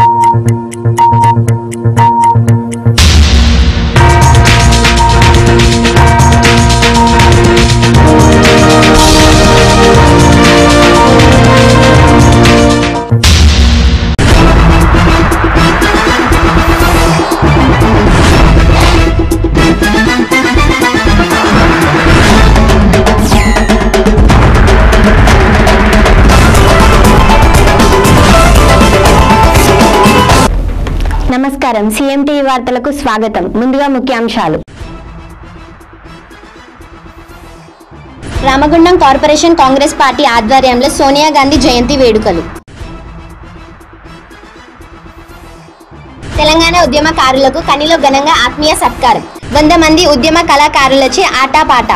నమస్కారం సిఎంటీవీ వార్తలకు స్వాగతం ముందుగా ముఖ్యాంశాలు రామగుండం కార్పొరేషన్ కాంగ్రెస్ పార్టీ ఆధ్వర్యంలో సోనియా గాంధీ జయంతి వేడుకలు తెలంగాణ ఉద్యమకారులకు కనిలో ఘనంగా ఆత్మీయ సత్కారం వంద మంది ఉద్యమ కళాకారులచే ఆటాపాట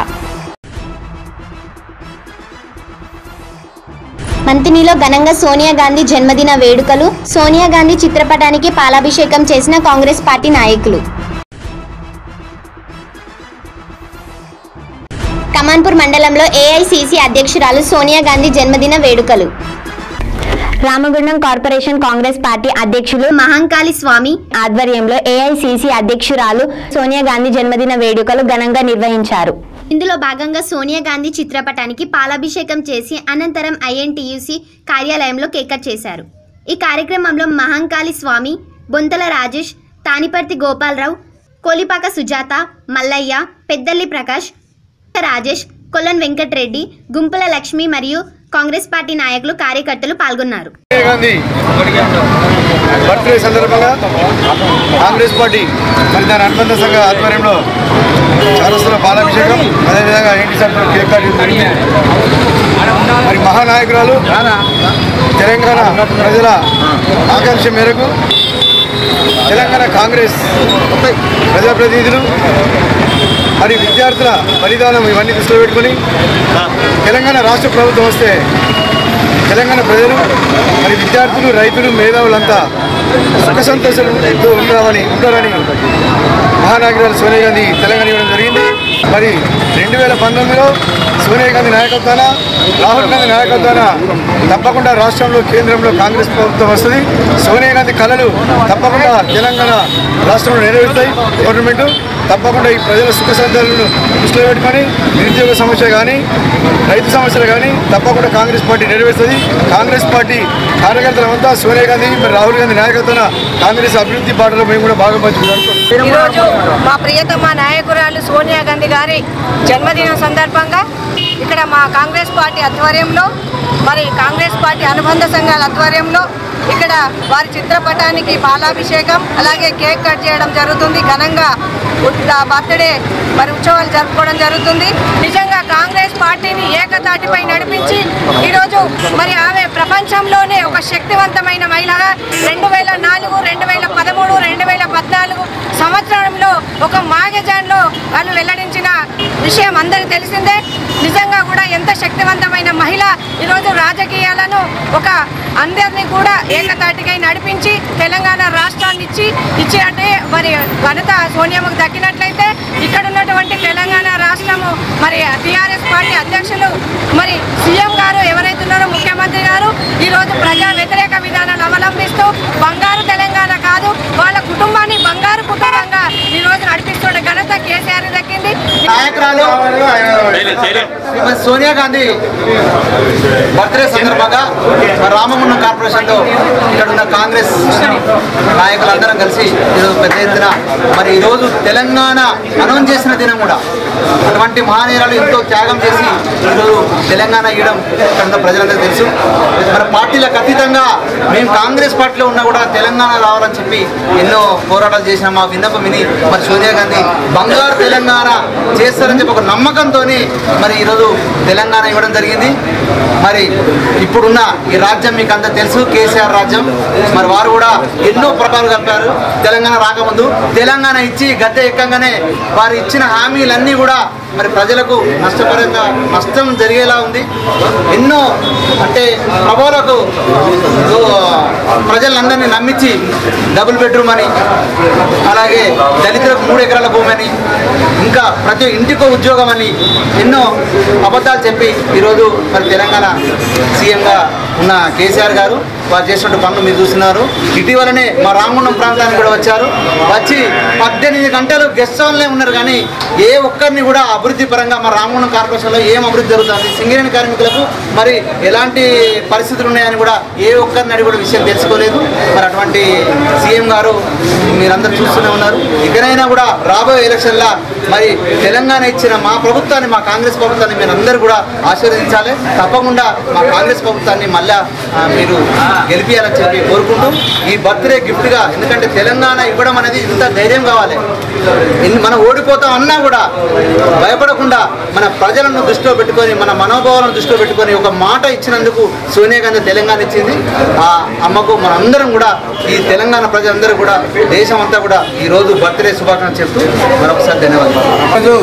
మంతినిలో ఘనంగా సోనియా గాంధీ జన్మదిన వేడుకలు సోనియా గాంధీ చిత్రపటానికి పాలాభిషేకం చేసిన కాంగ్రెస్ పార్టీ నాయకులు కమాన్పూర్ మండలంలో ఏఐసిసి అధ్యక్షురాలు సోనియా గాంధీ జన్మదిన వేడుకలు రామగుండం కార్పొరేషన్ కాంగ్రెస్ పార్టీ అధ్యక్షులు మహంకాళి స్వామి ఆధ్వర్యంలో ఏఐసిసి అధ్యక్షురాలు సోనియా గాంధీ జన్మదిన వేడుకలు ఘనంగా నిర్వహించారు ఇందులో భాగంగా సోనియా గాంధీ చిత్రపటానికి పాలాభిషేకం చేసి అనంతరం ఐఎన్టీయూసీ కార్యాలయంలో కేక్ కట్ చేశారు ఈ కార్యక్రమంలో మహంకాళి స్వామి బొంతల రాజేష్ తానిపర్తి గోపాలరావు కోలిపాక సుజాత మల్లయ్య పెద్దల్లి ప్రకాష్ రాజేష్ కొల్లన్ వెంకట్రెడ్డి గుంపుల లక్ష్మి మరియు కాంగ్రెస్ పార్టీ నాయకులు కార్యకర్తలు పాల్గొన్నారు సోనియా గాంధీ బర్త్డే సందర్భంగా కాంగ్రెస్ పార్టీ మరి దాని అనుబంధ సంఘ ఆధ్వర్యంలో చారస్తుల బాలాభిషేకం అదేవిధంగా ఏంటి సెంటర్ కేక్ కట్ జరిగింది మరి మహానాయకురాలు తెలంగాణ ప్రజల ఆకాంక్ష మేరకు తెలంగాణ కాంగ్రెస్ ప్రజాప్రతినిధులు మరి విద్యార్థుల బలిదానం ఇవన్నీ దృష్టిలో పెట్టుకొని తెలంగాణ రాష్ట్ర ప్రభుత్వం వస్తే తెలంగాణ ప్రజలు మరి విద్యార్థులు రైతులు మేధావులంతా సుఖ సంతోషాలతో ఉండాలని ఉంటారని మహానాయకురాలు సోనియా గాంధీ తెలంగాణ ఇవ్వడం జరిగింది మరి రెండు వేల పంతొమ్మిదిలో సోనియా గాంధీ నాయకత్వాన రాహుల్ గాంధీ నాయకత్వాన తప్పకుండా రాష్ట్రంలో కేంద్రంలో కాంగ్రెస్ ప్రభుత్వం వస్తుంది సోనియా గాంధీ కళలు తప్పకుండా తెలంగాణ రాష్ట్రంలో నెరవేరుతాయి గవర్నమెంట్ తప్పకుండా ఈ ప్రజల సుఖ సంతోషాలను దృష్టిలో పెట్టుకొని నిరుద్యోగ సమస్య కానీ రైతు సమస్యలు కానీ తప్పకుండా కాంగ్రెస్ పార్టీ నెరవేరుస్తుంది కాంగ్రెస్ పార్టీ కార్యకర్తలంతా సోనియా గాంధీ మరి రాహుల్ గాంధీ నాయకత్వాన కాంగ్రెస్ అభివృద్ధి బాటలో మేము కూడా భాగం పంచుకుంటాం ఈరోజు మా ప్రియతమ నాయకురాలు సోనియా గాంధీ గారి జన్మదినం సందర్భంగా ఇక్కడ మా కాంగ్రెస్ పార్టీ ఆధ్వర్యంలో మరి కాంగ్రెస్ పార్టీ అనుబంధ సంఘాల ఆధ్వర్యంలో ఇక్కడ వారి చిత్రపటానికి పాలాభిషేకం అలాగే కేక్ కట్ చేయడం జరుగుతుంది ఘనంగా ఉత్త బర్త్డే మరి ఉత్సవాలు జరుపుకోవడం జరుగుతుంది నిజంగా కాంగ్రెస్ పార్టీని ఏకతాటిపై నడిపించి ఈరోజు మరి ఆమె ప్రపంచంలోనే ఒక శక్తివంతమైన మహిళగా రెండు వేల నాలుగు రెండు వేల పదమూడు రెండు వేల పద్నాలుగు సంవత్సరంలో ఒక మాగజాన్లో వాళ్ళు వెల్లడించిన విషయం అందరికీ తెలిసిందే నిజంగా కూడా ఎంత శక్తివంతమైన మహిళ ఈరోజు రాజకీయాలను ఒక అందరినీ కూడా ఏకతాటికై నడిపించి తెలంగాణ రాష్ట్రాన్ని ఇచ్చి ఇచ్చినట్టే మరి ఘనత సోనియామ్మకు దక్కినట్లయితే ఇక్కడ ఉన్నటువంటి తెలంగాణ రాష్ట్రము మరి టీఆర్ఎస్ పార్టీ అధ్యక్షులు మరి సీఎం గారు ఎవరైతే ఉన్నారో ముఖ్యమంత్రి గారు ఈరోజు ప్రజా వ్యతిరేక విధానాలు అవలంబిస్తూ బంగారు తెలంగాణ కాదు వాళ్ళ కుటుంబాన్ని బంగారు కుటుంబంగా ఈరోజు నడిపిస్తున్న ఘనత కేసీఆర్ దక్కింది నాయకురాలు శ్రీమతి సోనియా గాంధీ బర్త్డే సందర్భంగా మరి రామగుండం కార్పొరేషన్లో ఇక్కడ ఉన్న కాంగ్రెస్ నాయకులందరం కలిసి ఈరోజు పెద్ద ఎత్తున మరి ఈరోజు తెలంగాణ అనౌన్స్ చేసిన దినం కూడా అటువంటి మహానీయురాలు ఎంతో త్యాగం చేసి ఈరోజు తెలంగాణ ఇవ్వడం ఇక్కడ ఉన్న ప్రజలందరికీ తెలుసు మన పార్టీలకు అతీతంగా మేము కాంగ్రెస్ పార్టీలో ఉన్నా కూడా తెలంగాణ రావాలని చెప్పి ఎన్నో పోరాటాలు చేసిన మా విన్నపం విని మరి సోనియా గాంధీ బంగారు తెలంగాణ చేస్తారని చెప్పి ఒక నమ్మకంతో మరి ఈరోజు తెలంగాణ ఇవ్వడం జరిగింది మరి ఇప్పుడున్న ఈ రాజ్యం మీకు అంతా తెలుసు కేసీఆర్ రాజ్యం మరి వారు కూడా ఎన్నో ప్రభావాలు కప్పారు తెలంగాణ రాకముందు తెలంగాణ ఇచ్చి గద్దె ఎక్కగానే వారు ఇచ్చిన హామీలన్నీ కూడా మరి ప్రజలకు నష్టపరంగా నష్టం జరిగేలా ఉంది ఎన్నో అంటే ప్రభావాలకు ప్రజలందరినీ నమ్మించి డబుల్ బెడ్రూమ్ అని అలాగే దళితులకు మూడు ఎకరాల భూమి అని ఇంకా ప్రతి ఇంటికో ఉద్యోగం అని ఎన్నో అబద్ధాలు చెప్పి ఈరోజు మరి తెలంగాణ సీఎంగా ఉన్న కేసీఆర్ గారు వారు చేసినట్టు పనులు మీరు చూస్తున్నారు ఇటీవలనే మా రామగుండం ప్రాంతానికి కూడా వచ్చారు వచ్చి పద్దెనిమిది గంటలు గెస్ట్ హౌస్లోనే ఉన్నారు కానీ ఏ ఒక్కరిని కూడా అభివృద్ధి పరంగా మా రామగుండం కార్పొరేషన్లో ఏం అభివృద్ధి జరుగుతుంది సింగరేణి కార్మికులకు మరి ఎలాంటి పరిస్థితులు ఉన్నాయని కూడా ఏ ఒక్కరిని అడిగి కూడా విషయం తెలుసుకోలేదు మరి అటువంటి సీఎం గారు మీరందరూ చూస్తూనే ఉన్నారు ఇకనైనా కూడా రాబోయే ఎలక్షన్లో మరి తెలంగాణ ఇచ్చిన మా ప్రభుత్వాన్ని మా కాంగ్రెస్ ప్రభుత్వాన్ని మీరు అందరూ కూడా ఆశీర్వదించాలి తప్పకుండా మా కాంగ్రెస్ ప్రభుత్వాన్ని మళ్ళా ఆ, మీరు గెలిపియాలని చెప్పి కోరుకుంటూ ఈ బర్త్డే గిఫ్ట్గా ఎందుకంటే తెలంగాణ ఇవ్వడం అనేది ఇంత ధైర్యం కావాలి ఇన్ని- మనం ఓడిపోతాం అన్నా కూడా భయపడకుండా మన ప్రజలను దృష్టిలో పెట్టుకొని మన మనోభావాలను దృష్టిలో పెట్టుకొని ఒక మాట ఇచ్చినందుకు సోనియా గాంధీ తెలంగాణ ఇచ్చింది ఆ అమ్మకు మనందరం కూడా ఈ తెలంగాణ ప్రజలందరూ కూడా దేశం అంతా కూడా ఈ రోజు బర్త్డే శుభాకాంక్షలు చెప్తూ మరొకసారి ధన్యవాదాలు ఈరోజు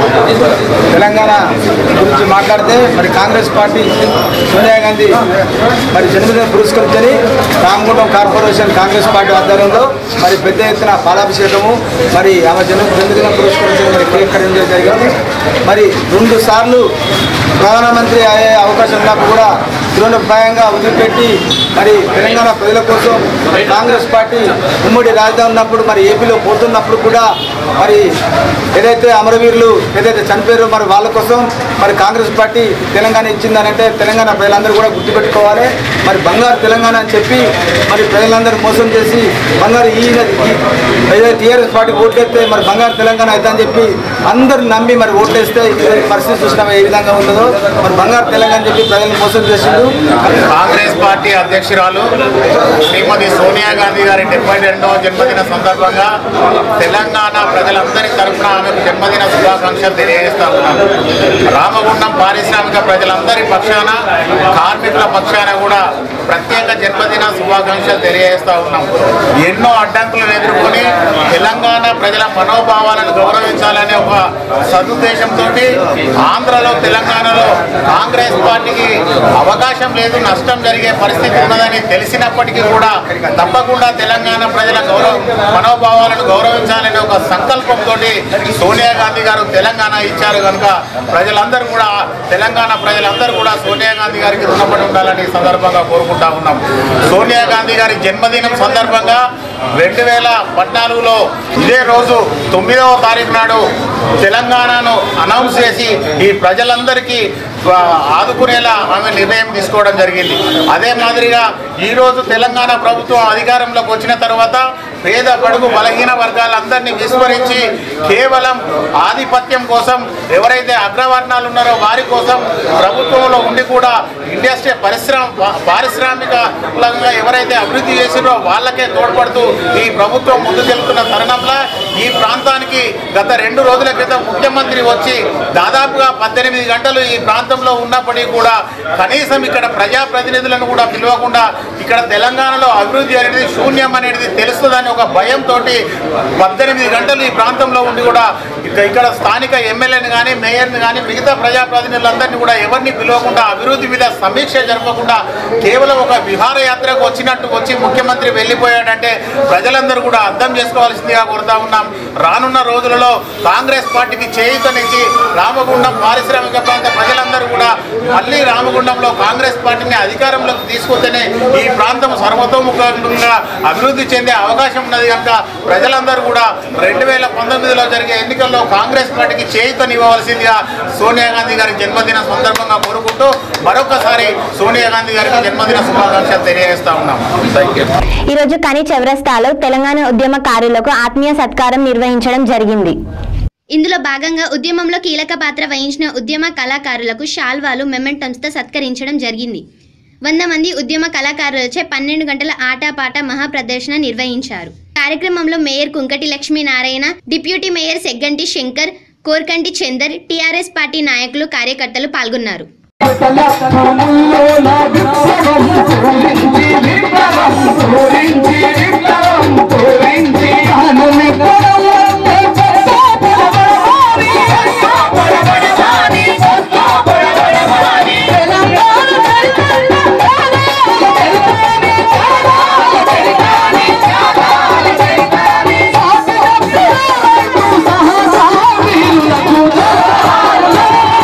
తెలంగాణ గురించి మాట్లాడితే మరి కాంగ్రెస్ పార్టీ సోనియా గాంధీ మరి జన్మదినం పురస్కరించని రామగుండం కార్పొరేషన్ కాంగ్రెస్ పార్టీ ఆధ్వర్యంలో మరి పెద్ద ఎత్తున పాలాభిషేకము మరి ఆమె జన్మ జన్మదినం పురస్కరించని మరి కేక్ కటింగ్ చేయడం జరిగింది మరి రెండు సార్లు ప్రధానమంత్రి అయ్యే అవకాశం ఉన్నప్పుడు కూడా తృణప్రాయంగా వదిలిపెట్టి మరి తెలంగాణ ప్రజల కోసం కాంగ్రెస్ పార్టీ ఉమ్మడి రాజధాని ఉన్నప్పుడు మరి ఏపీలో పోతున్నప్పుడు కూడా మరి ఏదైతే అమరవీరులు ఏదైతే చనిపోయారో మరి వాళ్ళ కోసం మరి కాంగ్రెస్ పార్టీ తెలంగాణ ఇచ్చిందనంటే తెలంగాణ ప్రజలందరూ కూడా గుర్తుపెట్టుకోవాలి మరి బంగారు తెలంగాణ అని చెప్పి మరి ప్రజలందరూ మోసం చేసి బంగారు ఈ ఈ- ఏదైతే టీఆర్ఎస్ పార్టీ ఓట్లేస్తే మరి బంగారు తెలంగాణ అవుతుందని చెప్పి అందరూ నమ్మి మరి ఓట్లేస్తే ఈ పరిస్థితి చూసినా ఏ విధంగా ఉంటుందో మరి బంగారు తెలంగాణ అని చెప్పి ప్రజలను మోసం చేసిండు కాంగ్రెస్ పార్టీ అధ్యక్షురాలు శ్రీమతి సోనియా గాంధీ గారి డెబ్బై రెండవ జన్మదిన సందర్భంగా తెలంగాణ ప్రజలందరి తరఫున ఆమెకు జన్మదిన శుభాకాంక్షలు తెలియజేస్తా ఉన్నాను రామగుండం పారిశ్రామిక ప్రజలందరి పక్షాన కార్మికుల పక్షాన కూడా ప్రత్యేక జన్మదిన శుభాకాంక్షలు తెలియజేస్తా ఉన్నాం ఎన్నో అడ్డంకులను ఎదుర్కొని తెలంగాణ ప్రజల మనోభావాలను గౌరవించాలనే ఒక సదుద్దేశంతో ఆంధ్రలో తెలంగాణలో కాంగ్రెస్ పార్టీకి అవకాశం లేదు నష్టం జరిగే పరిస్థితి ఉన్నదని తెలిసినప్పటికీ కూడా తప్పకుండా తెలంగాణ ప్రజల గౌరవ మనోభావాలను గౌరవించాలనే ఒక సంకల్పంతో సోనియా గాంధీ గారు తెలంగాణ ఇచ్చారు కనుక ప్రజలందరూ కూడా తెలంగాణ ప్రజలందరూ కూడా సోనియా గాంధీ గారికి రుణపడి ఉండాలని ఈ సందర్భంగా కోరుకుంటా ఉన్నాం సోనియా గాంధీ గారి జన్మదినం సందర్భంగా రెండు వేల పద్నాలుగులో ఇదే రోజు తొమ్మిదవ తారీఖు నాడు తెలంగాణను అనౌన్స్ చేసి ఈ ప్రజలందరికీ ఆ, ఆదుకునేలా ఆమె నిర్ణయం తీసుకోవడం జరిగింది అదే మాదిరిగా ఈరోజు తెలంగాణ ప్రభుత్వం అధికారంలోకి వచ్చిన తర్వాత పేద బడుగు బలహీన వర్గాలందరినీ విస్మరించి కేవలం ఆధిపత్యం కోసం ఎవరైతే అగ్రవర్ణాలు ఉన్నారో వారి కోసం ప్రభుత్వంలో ఉండి కూడా ఇండస్ట్రీ పరిశ్రమ పారిశ్రామికంగా ఎవరైతే అభివృద్ధి చేసిరో వాళ్ళకే తోడ్పడుతూ ఈ ప్రభుత్వం ముందుకెళ్తున్న తరుణంలో ఈ ప్రాంతానికి గత రెండు రోజుల క్రితం ముఖ్యమంత్రి వచ్చి దాదాపుగా పద్దెనిమిది గంటలు ఈ ప్రాంతంలో ఉన్నప్పటికీ కూడా కనీసం ఇక్కడ ప్రజాప్రతినిధులను కూడా పిలవకుండా ఇక్కడ తెలంగాణలో అభివృద్ధి అనేది శూన్యం అనేది తెలుస్తుందని ఒక భయంతో పద్దెనిమిది గంటలు ఈ ప్రాంతంలో ఉండి కూడా ఇక ఇక్కడ స్థానిక ఎమ్మెల్యేని కానీ మేయర్ని కానీ మిగతా ప్రజాప్రతినిధులందరినీ కూడా ఎవరిని పిలవకుండా అభివృద్ధి మీద సమీక్ష జరపకుండా కేవలం ఒక విహారయాత్రకు వచ్చినట్టు వచ్చి ముఖ్యమంత్రి వెళ్ళిపోయాడంటే ప్రజలందరూ కూడా అర్థం చేసుకోవాల్సిందిగా కోరుతా ఉన్నాం రానున్న రోజులలో కాంగ్రెస్ పార్టీకి చేయూతనిచ్చి రామగుండం పారిశ్రామిక ప్రాంత ప్రజలందరూ కూడా మళ్ళీ రామగుండంలో కాంగ్రెస్ పార్టీని అధికారంలోకి తీసుకొస్తేనే ఈ ప్రాంతం సర్వతోముఖంగా అభివృద్ధి చెందే అవకాశం ఉన్నది కనుక ప్రజలందరూ కూడా రెండు వేల పంతొమ్మిదిలో జరిగే ఎన్నికల్లో కాంగ్రెస్ పార్టీకి చేయూతనివ్వవలసిందిగా సోనియా గాంధీ గారి జన్మదిన సందర్భంగా కోరుకుంటూ మరొకసారి సోనియా గాంధీ గారికి జన్మదిన శుభాకాంక్షలు తెలియజేస్తా ఉన్నాం థ్యాంక్ యూ ఈరోజు కని చౌరస్తాలో తెలంగాణ ఉద్యమకారులకు ఆత్మీయ సత్కారం నిర్వహించడం జరిగింది ఇందులో భాగంగా ఉద్యమంలో కీలక పాత్ర వహించిన ఉద్యమ కళాకారులకు షాల్వాలు మెమెంటమ్స్తో సత్కరించడం జరిగింది వంద మంది ఉద్యమ కళాకారులచే పన్నెండు గంటల ఆటపాట మహాప్రదర్శన నిర్వహించారు కార్యక్రమంలో mayor Kunkati Lakshminarayana deputy mayor Segganti Shankar Korkanti Chandar TRS party నాయకులు కార్యకర్తలు పాల్గొన్నారు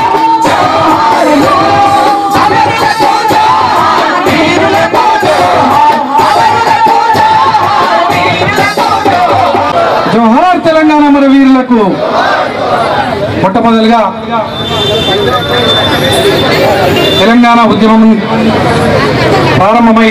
వీరులకు మొట్టమొదలుగా తెలంగాణ ఉద్యమం ప్రారంభమై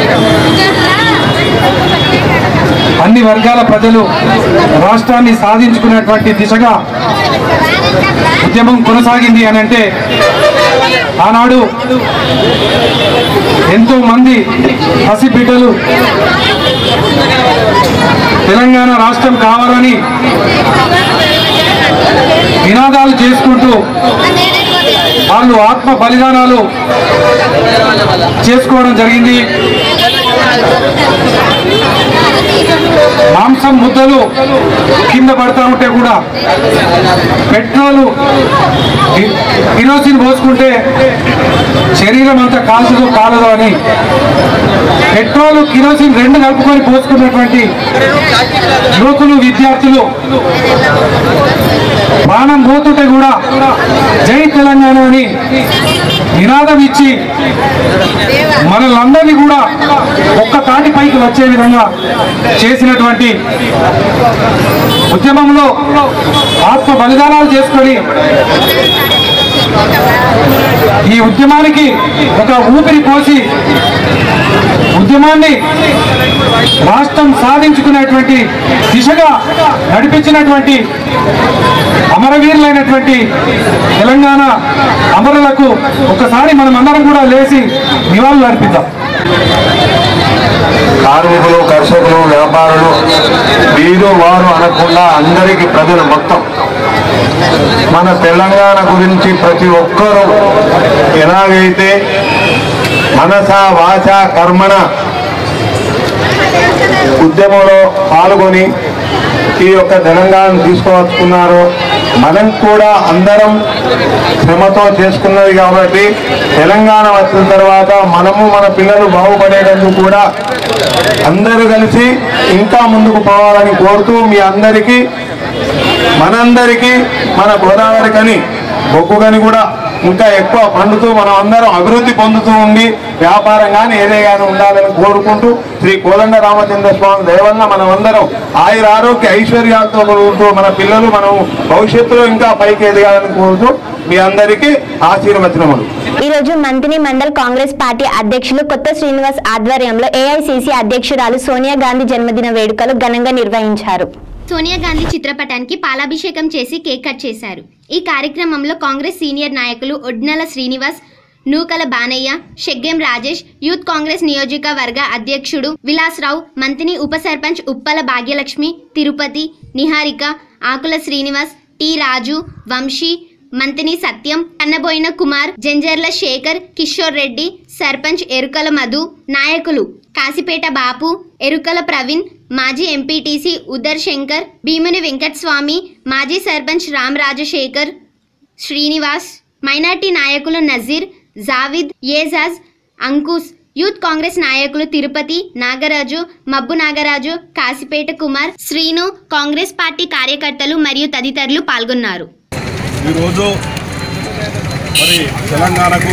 అన్ని వర్గాల ప్రజలు రాష్ట్రాన్ని సాధించుకునేటువంటి దిశగా ఉద్యమం కొనసాగింది అని అంటే ఆనాడు ఎంతో మంది పసిబిడ్డలు తెలంగాణ రాష్ట్రం కావాలని నినాదాలు చేసుకుంటూ వాళ్ళు ఆత్మ బలిదానాలు చేసుకోవడం జరిగింది మాంసం ముద్దలు కింద పడతా ఉంటే కూడా పెట్రోలు కి- కిరోసిన్ పోసుకుంటే శరీరం అంతా కాల్చదో కాలదో అని పెట్రోల్ కిరోసిన్ రెండు కలుపుకొని పోసుకున్నటువంటి యువకులు విద్యార్థులు ప్రాణం పోతుంటే కూడా జై తెలంగాణ అని నినాదం ఇచ్చి మనలందరినీ కూడా ఒక్క తాటి పైకి వచ్చే విధంగా చేసినటువంటి ఉద్యమంలో ఆత్మ బలిదానాలు చేసుకొని ఈ ఉద్యమానికి ఒక ఊపిరి పోసి ఉద్యమాన్ని రాష్ట్రం సాధించుకునేటువంటి దిశగా నడిపించినటువంటి అమరవీరులైనటువంటి తెలంగాణ అమరులకు ఒకసారి మనం అందరం కూడా లేచి నివాళులు అర్పిద్దాం కార్మికులు కర్షకులు వ్యాపారులు వీరు వారు అనకుండా అందరికీ ప్రజలు మొత్తం మన తెలంగాణ గురించి ప్రతి ఒక్కరూ ఎలాగైతే మనస వాచ కర్మణ ఉద్యమంలో పాల్గొని ఈ యొక్క తెలంగాణను తీసుకువచ్చుకున్నారో మనం కూడా అందరం శ్రమతో చేసుకున్నది కాబట్టి తెలంగాణ వచ్చిన తర్వాత మనము మన పిల్లలు బాగుపడేటందుకు కూడా అందరూ కలిసి ఇంకా ముందుకు పోవాలని కోరుతూ మీ అందరికీ మనందరికీ మన గోదావరి కని బొగ్గు కని కూడా ఇంకా ఎక్కువ పండుతూ మనం అందరం అభివృద్ధి పొందుతూ ఉండి వ్యాపారం కానీ ఏదే కానీ ఉండాలని కోరుకుంటూ శ్రీ కోదండ రామచంద్ర స్వామి దయవల్ల మనం అందరం ఆయుర ఆరోగ్య ఐశ్వర్యాలతో ఉంటూ మన పిల్లలు మనం భవిష్యత్తులో ఇంకా పైకి ఎదగాలని కోరుతూ మీ అందరికీ ఆశీర్వచనములు ఈ రోజు మంతిని మండల్ కాంగ్రెస్ పార్టీ అధ్యక్షులు కొత్త శ్రీనివాస్ ఆధ్వర్యంలో ఏఐసిసి అధ్యక్షురాలు సోనియా గాంధీ జన్మదిన వేడుకలు ఘనంగా నిర్వహించారు సోనియా గాంధీ చిత్రపటానికి పాలాభిషేకం చేసి కేక్ కట్ చేశారు ఈ కార్యక్రమంలో కాంగ్రెస్ సీనియర్ నాయకులు ఒడ్నల శ్రీనివాస్ నూకల బానయ్య షెగ్గెం రాజేష్ యూత్ కాంగ్రెస్ నియోజకవర్గ అధ్యక్షుడు విలాస్రావు మంతిని ఉప సర్పంచ్ ఉప్పల భాగ్యలక్ష్మి తిరుపతి నిహారిక ఆకుల శ్రీనివాస్ టి రాజు వంశీ మంతిని సత్యం కన్నబోయిన కుమార్ జంజర్ల శేఖర్ కిషోర్ రెడ్డి సర్పంచ్ ఎరుకల మధు నాయకులు కాసిపేట బాపు ఎరుకల ప్రవీణ్ మాజీ ఎంపీటీసీ ఉదర్ శంకర్ భీముని వెంకటస్వామి మాజీ సర్పంచ్ రామ్ రాజశేఖర్ శ్రీనివాస్ మైనార్టీ నాయకులు నజీర్ జావిద్ ఏజాజ్ అంకుష్ యూత్ కాంగ్రెస్ నాయకులు తిరుపతి నాగరాజు మబ్బు నాగరాజు కాసిపేట కుమార్ శ్రీను కాంగ్రెస్ పార్టీ కార్యకర్తలు మరియు తదితరులు పాల్గొన్నారు ఈరోజు మరి తెలంగాణకు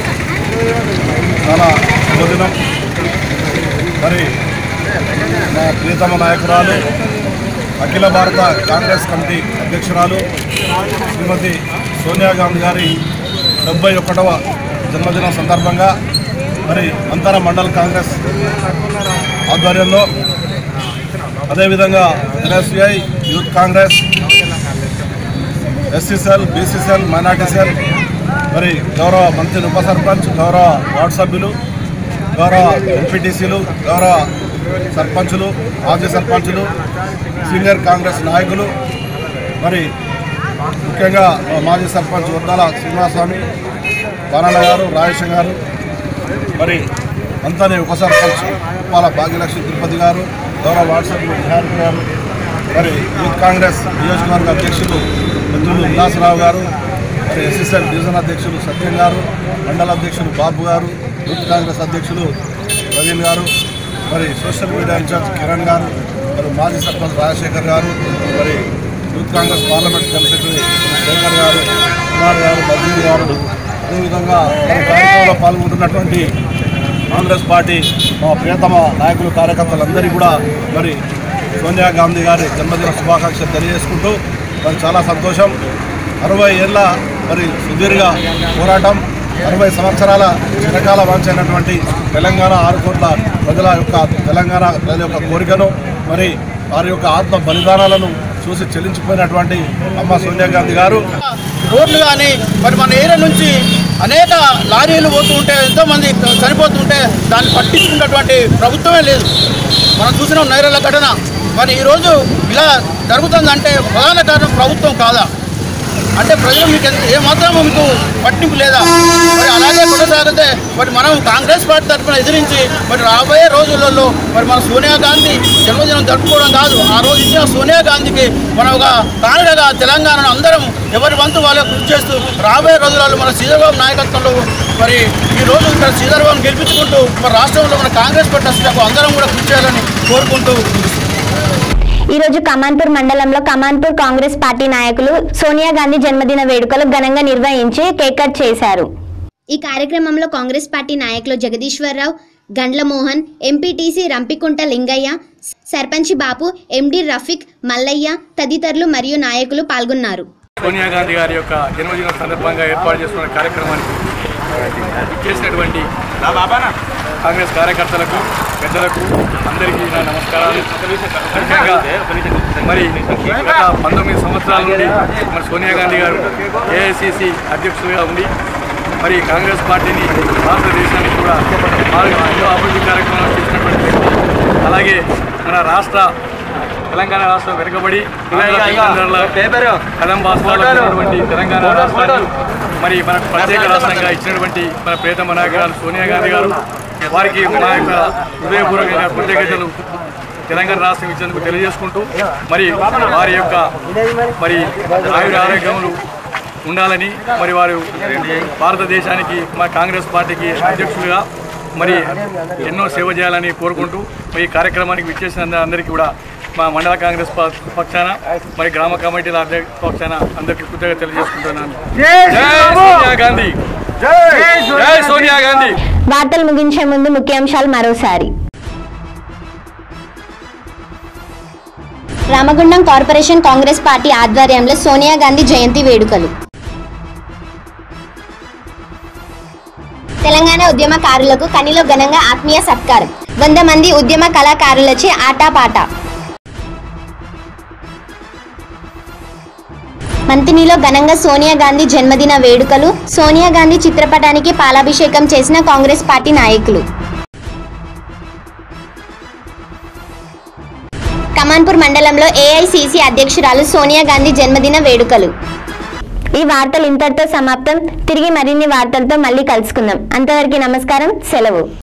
చాలా శుభదినం మరి మా ప్రియతమ నాయకురాలు అఖిల భారత కాంగ్రెస్ కమిటీ అధ్యక్షురాలు శ్రీమతి సోనియా గాంధీ గారి డెబ్బై ఒకటవ జన్మదినం సందర్భంగా మరి అంతర మండల్ కాంగ్రెస్ ఆధ్వర్యంలో అదేవిధంగా NSUI youth Congress SC cell BC cell minority cell మరి గౌరవ మంత్రి ఉప సర్పంచ్ గౌరవ వార్డు సభ్యులు గౌరవ ఎంపీటీసీలు గౌరవ సర్పంచులు మాజీ సర్పంచులు సీనియర్ కాంగ్రెస్ నాయకులు మరి ముఖ్యంగా మా మాజీ సర్పంచ్ వర్దాల శ్రీనివాసస్వామి బాణాల గారు రాజేశం గారు మరి అంతనే ఉప సర్పంచ్ ఉప్పాల భాగ్యలక్ష్మి తిరుపతి గారు గౌరవ వార్డు సభ్యులు నిహారిక గారు మరి యూత్ కాంగ్రెస్ నియోజకవర్గ అధ్యక్షులు మిత్రులు విలాసరావు గారు మరి ఎస్ఎస్ఎల్ డివిజన్ అధ్యక్షులు సత్యం గారు మండల అధ్యక్షులు బాబు గారు యూత్ కాంగ్రెస్ అధ్యక్షులు ప్రవీణ్ గారు మరి సోషల్ మీడియా ఇన్ఛార్జ్ కిరణ్ గారు మరి మాజీ సర్పంచ్ రాజశేఖర్ గారు మరి youth Congress parliament general secretary Shekhar గారు కుమార్ గారు బద్రీ గారు అదేవిధంగా మరి కార్యక్రమంలో పాల్గొంటున్నటువంటి కాంగ్రెస్ పార్టీ మా ప్రియతమ నాయకులు కార్యకర్తలందరికీ కూడా మరి సోనియా గాంధీ గారి జన్మదిన శుభాకాంక్షలు తెలియజేసుకుంటూ మరి చాలా సంతోషం అరవై ఏళ్ళ మరి సుదీర్ఘ పోరాటం అరవై సంవత్సరాల చిరకాల వాంఛైనటువంటి తెలంగాణ ఆరు కోట్ల ప్రజల యొక్క తెలంగాణ ప్రజల యొక్క కోరికను మరి వారి యొక్క ఆత్మ బలిదానాలను చూసి చెల్లించిపోయినటువంటి అమ్మ సోనియా గాంధీ గారు రోడ్లు కానీ మరి మన ఏరియా నుంచి అనేక లారీలు పోతూ ఉంటే ఎంతోమంది చనిపోతుంటే దాన్ని పట్టించుకున్నటువంటి ప్రభుత్వమే లేదు మనం చూసిన నైరల ఘటన మరి ఈరోజు ఇలా జరుగుతుందంటే ప్రధాన కారణం ప్రభుత్వం కాదా అంటే ప్రజలు మీకు ఎంత- ఏమాత్రం మీకు పట్టింపు లేదా మరి అలాగే కొనసాగితే మరి మనం కాంగ్రెస్ పార్టీ తరఫున ఎదిరించి మరి రాబోయే రోజులలో మరి మన సోనియా గాంధీ జన్మదినం జరుపుకోవడం కాదు ఆ రోజు ఇచ్చిన సోనియా గాంధీకి మనం ఒక కానుకగా తెలంగాణను అందరం ఎవరి వంతు వాళ్ళ కృషి చేస్తూ రాబోయే రోజులలో మన శ్రీధర్బాబు నాయకత్వంలో మరి ఈ రోజు ఇక్కడ శ్రీధర్బాబును గెలిపించుకుంటూ మరి రాష్ట్రంలో మన కాంగ్రెస్ పార్టీ వస్తే అందరం కూడా కృషి చేయాలని కోరుకుంటూ ఈ రోజు కమాన్పూర్ మండలంలో కమాన్పూర్ కాంగ్రెస్ పార్టీ నాయకులు సోనియా గాంధీ జన్మదిన వేడుకలు ఘనంగా నిర్వహించి కేక్ కట్ చేశారు ఈ కార్యక్రమంలో కాంగ్రెస్ పార్టీ నాయకులు జగదీశ్వరరావు గండ్ల మోహన్ ఎంపీటీసీ రంపికుంట లింగయ్య సర్పంచి బాపు ఎండి రఫీక్ మల్లయ్య తదితరులు మరియు నాయకులు పాల్గొన్నారు సోనియా గాంధీ గారి యొక్క జన్మదినం సందర్భంగా ఏర్పాటు చేస్తున్న కార్యక్రమానికి చేసినటువంటి కాంగ్రెస్ కార్యకర్తలకు పెద్దలకు అందరికీ నా నమస్కారాలు ముఖ్యంగా మరి గత పంతొమ్మిది సంవత్సరాల నుండి మరి సోనియా గాంధీ గారు ఏఐసిసి అధ్యక్షులుగా ఉండి మరి కాంగ్రెస్ పార్టీని భారతదేశానికి కూడా బాగా ఎన్నో అభివృద్ధి కార్యక్రమాలు చేసినటువంటి వ్యక్తి అలాగే మన రాష్ట్ర తెలంగాణ రాష్ట్రం వెనుకబడి కదం బాస్వాటువంటి తెలంగాణ రాష్ట్రాన్ని మరి మనకు ప్రత్యేక రాష్ట్రంగా ఇచ్చినటువంటి మన ప్రియతమ నాయకురాలు సోనియా గాంధీ గారు వారికి మా యొక్క హృదయపూర్వకంగా కృతజ్ఞతలు తెలంగాణ రాష్ట్రం ఇచ్చేందుకు తెలియజేసుకుంటూ మరి వారి యొక్క మరి ఆయుర ఆరోగ్యములు ఉండాలని మరి వారు భారతదేశానికి మా కాంగ్రెస్ పార్టీకి అధ్యక్షులుగా మరి ఎన్నో సేవ చేయాలని కోరుకుంటూ ఈ కార్యక్రమానికి విచ్చేసిన అందరికీ కూడా మా మండల కాంగ్రెస్ ప- పక్షాన మరి గ్రామ కమిటీల అధ్యక్ష పక్షాన అందరికీ కృతజ్ఞత తెలియజేసుకుంటున్నాను జై సోనియా గాంధీ జై సోనియా గాంధీ వార్తలు ముగించే ముందు ముఖ్యాంశాలు మరోసారి రామగుండం కార్పొరేషన్ కాంగ్రెస్ పార్టీ ఆధ్వర్యంలో సోనియా గాంధీ జయంతి వేడుకలు తెలంగాణ ఉద్యమకారులకు కనిలో ఘనంగా ఆత్మీయ సత్కారం వంద మంది ఉద్యమ కళాకారులచే ఆటాపాట మంతినిలో ఘనంగా సోనియా గాంధీ జన్మదిన వేడుకలు సోనియా గాంధీ చిత్రపటానికి పాలాభిషేకం చేసిన కాంగ్రెస్ పార్టీ నాయకులు కమాన్పూర్ మండలంలో ఏఐసిసి అధ్యక్షురాలు సోనియా గాంధీ జన్మదిన వేడుకలు ఈ వార్తలు ఇంతటితో సమాప్తం తిరిగి మరిన్ని వార్తలతో మళ్ళీ కలుసుకుందాం అంతవరకు నమస్కారం సెలవు